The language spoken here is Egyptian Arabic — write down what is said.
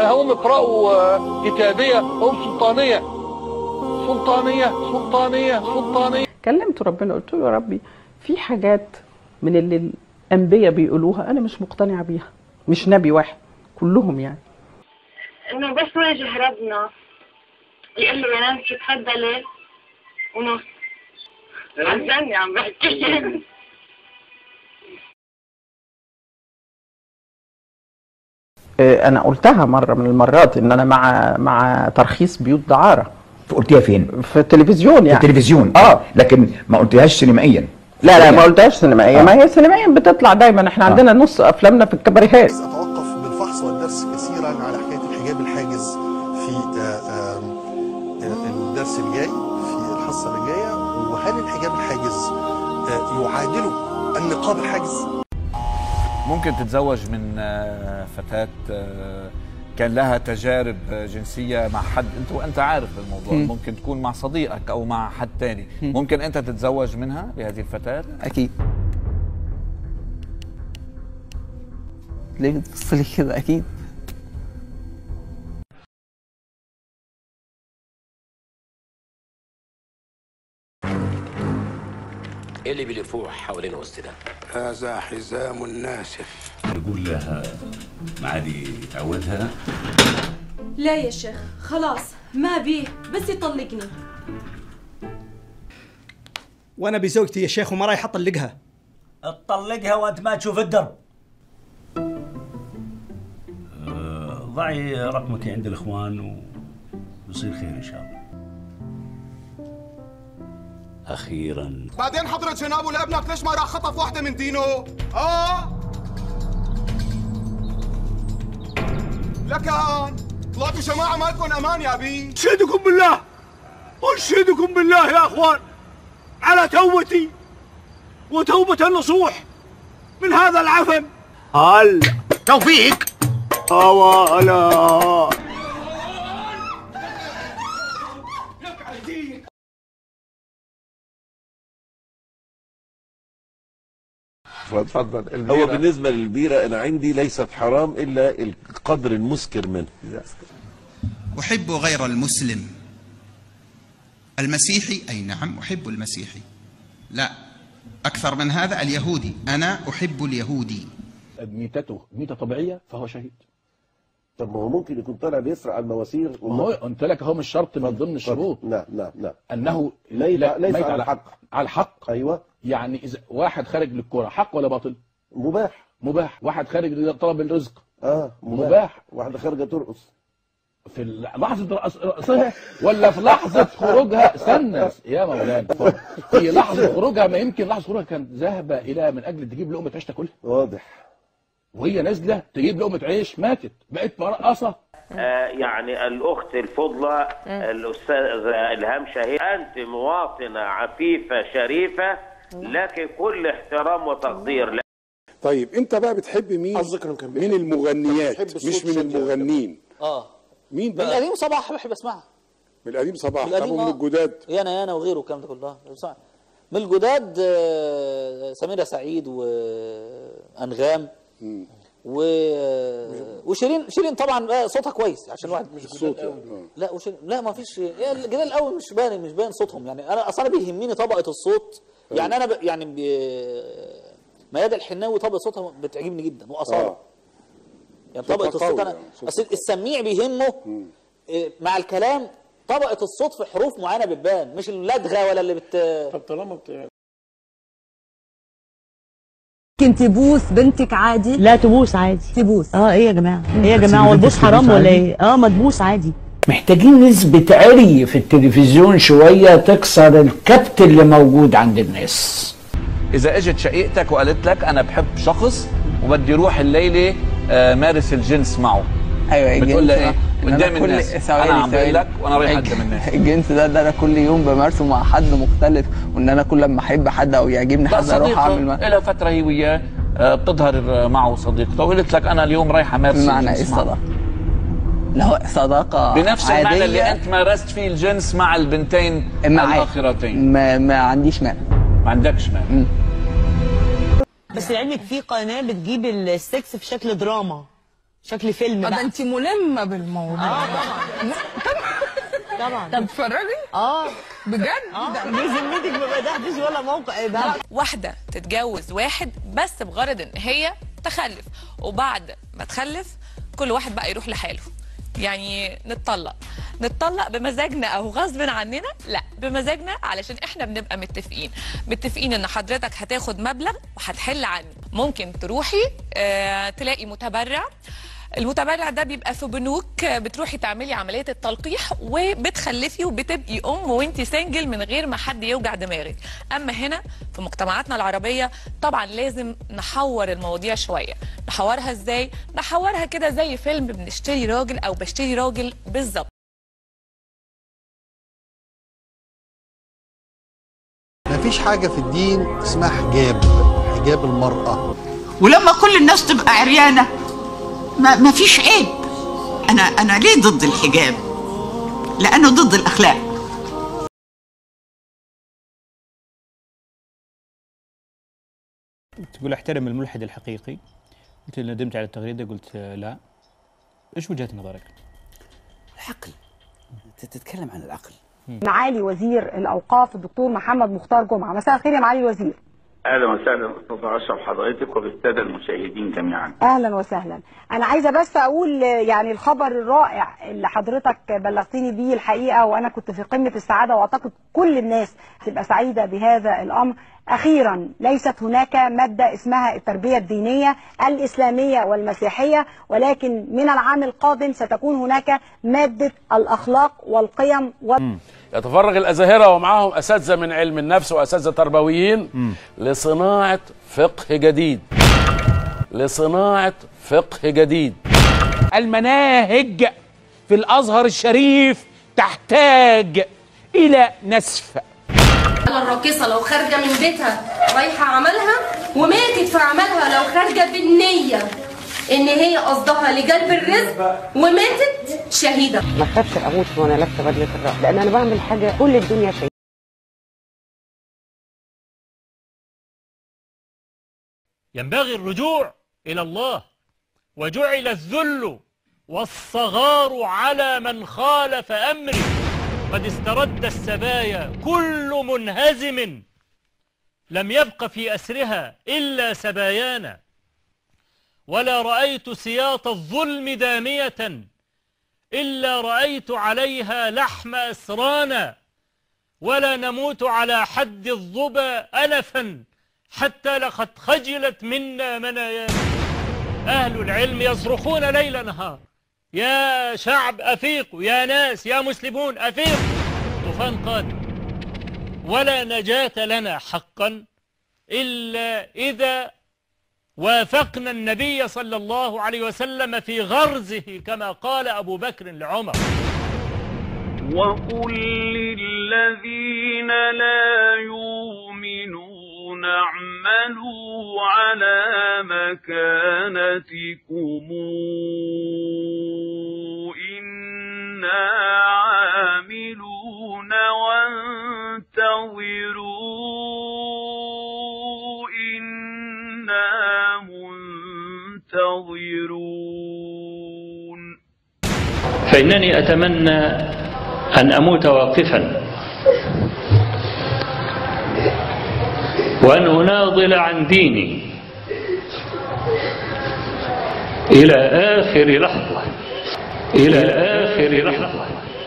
هم اقرأوا آه، كتابية هم سلطانية سلطانية سلطانية سلطانية كلمت ربنا قلت له يا ربي في حاجات من اللي الانبياء بيقولوها انا مش مقتنعه بيها مش نبي واحد كلهم يعني انه بس واجه ربنا يقول له يا نانسي تفضلي ونص عزمني عم بحكي آه، انا قلتها مره من المرات ان انا مع مع ترخيص بيوت دعاره قلتيها فين؟ في التلفزيون في يعني التلفزيون اه لكن ما قلتيهاش سينمائيا لا لا ما قلتهاش سينمائيه آه. ما هي سينمائيا بتطلع دايما احنا عندنا نص افلامنا في الكباريهات سأتوقف بالفحص والدرس كثيرا على حكاية الحجاب الحاجز في آه، آم، آه، الدرس الجاي في الحصة اللي جاية وهل الحجاب الحاجز آه، يعادل النقاب الحاجز؟ ممكن تتزوج من آه، فتاة آه، كان لها تجارب آه، جنسية مع حد انت وانت عارف بالموضوع مم. ممكن تكون مع صديقك او مع حد تاني مم. ممكن انت تتزوج منها بهذه الفتاة اكيد ليه بتبص لي كده اكيد ايه اللي بيلفوه حوالين وسط ده؟ هذا حزام ناسف يقول لها ما عاد يتعودها لا يا شيخ خلاص ما بيه بس يطلقني وانا بزوجتي يا شيخ وما رايح اطلقها تطلقها وانت ما تشوف الدرب آه، ضعي رقمك عند الاخوان ويصير خير ان شاء الله اخيرا بعدين حضرة جنابه لابنك ليش ما راح خطف واحدة من دينه؟ اه لكان طلعتوا جماعة مالكم امان يا بي اشهدكم بالله اشهدكم بالله يا اخوان على توبتي وتوبة النصوح من هذا العفن هل توفيق هلا اتفضل هو بالنسبه للبيره انا عندي ليست حرام الا القدر المسكر منه أحب غير المسلم المسيحي أي نعم أحب المسيحي لا أكثر من هذا اليهودي أنا أحب اليهودي ميتته ميته طبيعيه فهو شهيد طب ما هو ممكن يكون طالع بيسرق على المواسير ما هو قلت لك هو مش شرط من ضمن الشروط لا لا لا انه ليس- لا- ليس ميت على الحق. على الحق ايوه يعني اذا واحد خارج للكوره حق ولا باطل مباح مباح واحد خارج لطلب الرزق اه مباح واحده خارجه ترقص في لحظه رقص- رقصها ولا في لحظه خروجها استنى يا مولانا في لحظه خروجها ما يمكن لحظه خروجها كانت ذاهبه الى من اجل تجيب لقمه عيش تاكلها واضح وهي نازله تجيب لقمه عيش ماتت بقت مرقصه آه، يعني الأخت الفضلى الأستاذة إلهام شهيد أنت مواطنة عفيفة شريفة لك كل احترام وتقدير طيب انت بقى بتحب مين من المغنيات مش من المغنين اه مين من بقى القديم صباح بحب اسمعها من القديم صباح من طب القديم ومن آه. الجداد يانا يانا وغيره الكلام ده كله بسمع من الجداد آه، سميرة سعيد وأنغام و وشيرين شيرين طبعا آه، صوتها كويس عشان الواحد مش الصوت يعني. لا وشيرين لا ما فيش يا الجدال الاول مش باين مش باين صوتهم يعني انا اصلا بيهمني طبقه الصوت يعني انا ب... يعني ب... ميادة الحناوي طبقه صوتها بتعجبني جدا واصاله آه. يعني صوتها طبقه الصوت قوي انا يعني، صوتها اصل السميع بيهمه إيه، مع الكلام طبقه الصوت في حروف معينه بتبان مش اللدغه ولا اللي بت طب طالما بت... ممكن تبوس بنتك عادي لا تبوس عادي تبوس اه ايه يا جماعه ايه يا بس جماعه هو البنت البوس تبوس حرام ولا عادي؟ ايه اه ما تبوس عادي محتاجين نسبة عري في التلفزيون شوية تكسر الكبت اللي موجود عند الناس اذا اجت شقيقتك وقالت لك انا بحب شخص وبدي روح الليله آه، مارس الجنس معه ايوه بتقول لها ايه إن أنا قدام كل- الناس ثواني- انا عم بقول ثواني. لك وانا رايح الج- قدام الناس الجنس ده ده انا كل يوم بمارسه مع حد مختلف وان انا كل لما احب حد او يعجبني لا حد اروح اعمل معاه صديقه لها فتره هي وياه آه، بتظهر معه صديقته وقلت لك انا اليوم رايحه مارس بمعنى الجنس ايه معه. الصداقه؟ لا صداقه بنفس المعنى عادية اللي انت مارست فيه الجنس مع البنتين معاك. الاخرتين ما, ما عنديش مانع ما عندكش مانع بس لعلمك في قناه بتجيب السكس في شكل دراما شكل فيلم ده انت ملمه بالموضوع اه طبعا طبعا طب اتفرجي اه بجد اه بذمتك ما بدأتش ولا موقع ايه ده واحدة تتجوز واحد بس بغرض ان هي تخلف وبعد ما تخلف كل واحد بقى يروح لحاله يعني نتطلق نتطلق بمزاجنا او غصب عننا لا بمزاجنا علشان احنا بنبقى متفقين متفقين ان حضرتك هتاخد مبلغ وهتحل عني ممكن تروحي آه تلاقي متبرع المتبرع ده بيبقى في بنوك آه، بتروحي تعملي عمليه التلقيح وبتخلفي وبتبقي ام وانت سنجل من غير ما حد يوجع دماغك اما هنا في مجتمعاتنا العربيه طبعا لازم نحور المواضيع شويه نحورها ازاي نحورها كده زي فيلم بنشتري راجل او بشتري راجل بالظبط مفيش حاجة في الدين اسمها حجاب حجاب المرأة ولما كل الناس تبقى عريانة ما, ما فيش عيب أنا أنا ليه ضد الحجاب؟ لأنه ضد الأخلاق تقول احترم الملحد الحقيقي قلت له ندمت على التغريده قلت آه، لا ايش وجهه نظرك؟ العقل انت تتكلم عن العقل معالي وزير الاوقاف الدكتور محمد مختار جمعه مساء الخير يا معالي الوزير اهلا وسهلا استاذ اشرف حضرتك وبالساده المشاهدين جميعا اهلا وسهلا انا عايزه بس اقول آه، يعني الخبر الرائع اللي حضرتك بلغتني بيه الحقيقه وانا كنت في قمه السعاده واعتقد كل الناس تبقى سعيده بهذا الامر اخيرا ليست هناك ماده اسمها التربيه الدينيه الاسلاميه والمسيحيه ولكن من العام القادم ستكون هناك ماده الاخلاق والقيم وال... يتفرغ الازاهره ومعاهم اساتذه من علم النفس واساتذه تربويين لصناعه فقه جديد لصناعه فقه جديد المناهج في الازهر الشريف تحتاج الى نسف الراقصة لو خارجة من بيتها رايحة عملها وماتت في عملها لو خارجة بالنية إن هي قصدها لجلب الرزق وماتت شهيدة ما اخافش اموت وانا لابسه بدله الرعب لان انا بعمل حاجه كل الدنيا شايفه ينبغي الرجوع إلى الله وجعل الذل والصغار على من خالف أمري قد استرد السبايا كل منهزم لم يبق في أسرها إلا سبايانا ولا رأيت سياط الظلم دامية إلا رأيت عليها لحم أسرانا ولا نموت على حد الظبا ألفا حتى لقد خجلت منا منايانا أهل العلم يصرخون ليل نهار يا شعب أفيقوا يا ناس يا مسلمون أفيقوا طوفان قادم ولا نجاة لنا حقا إلا إذا وافقنا النبي صلى الله عليه وسلم في غرزه كما قال أبو بكر لعمر وقل للذين لا يؤمنون اعملوا على مكانتكم إنا عاملون وانتظروا إنا منتظرون فإنني أتمنى أن أموت واقفا وأن أناضل عن ديني إلى آخر لحظة إلى آخر لحظة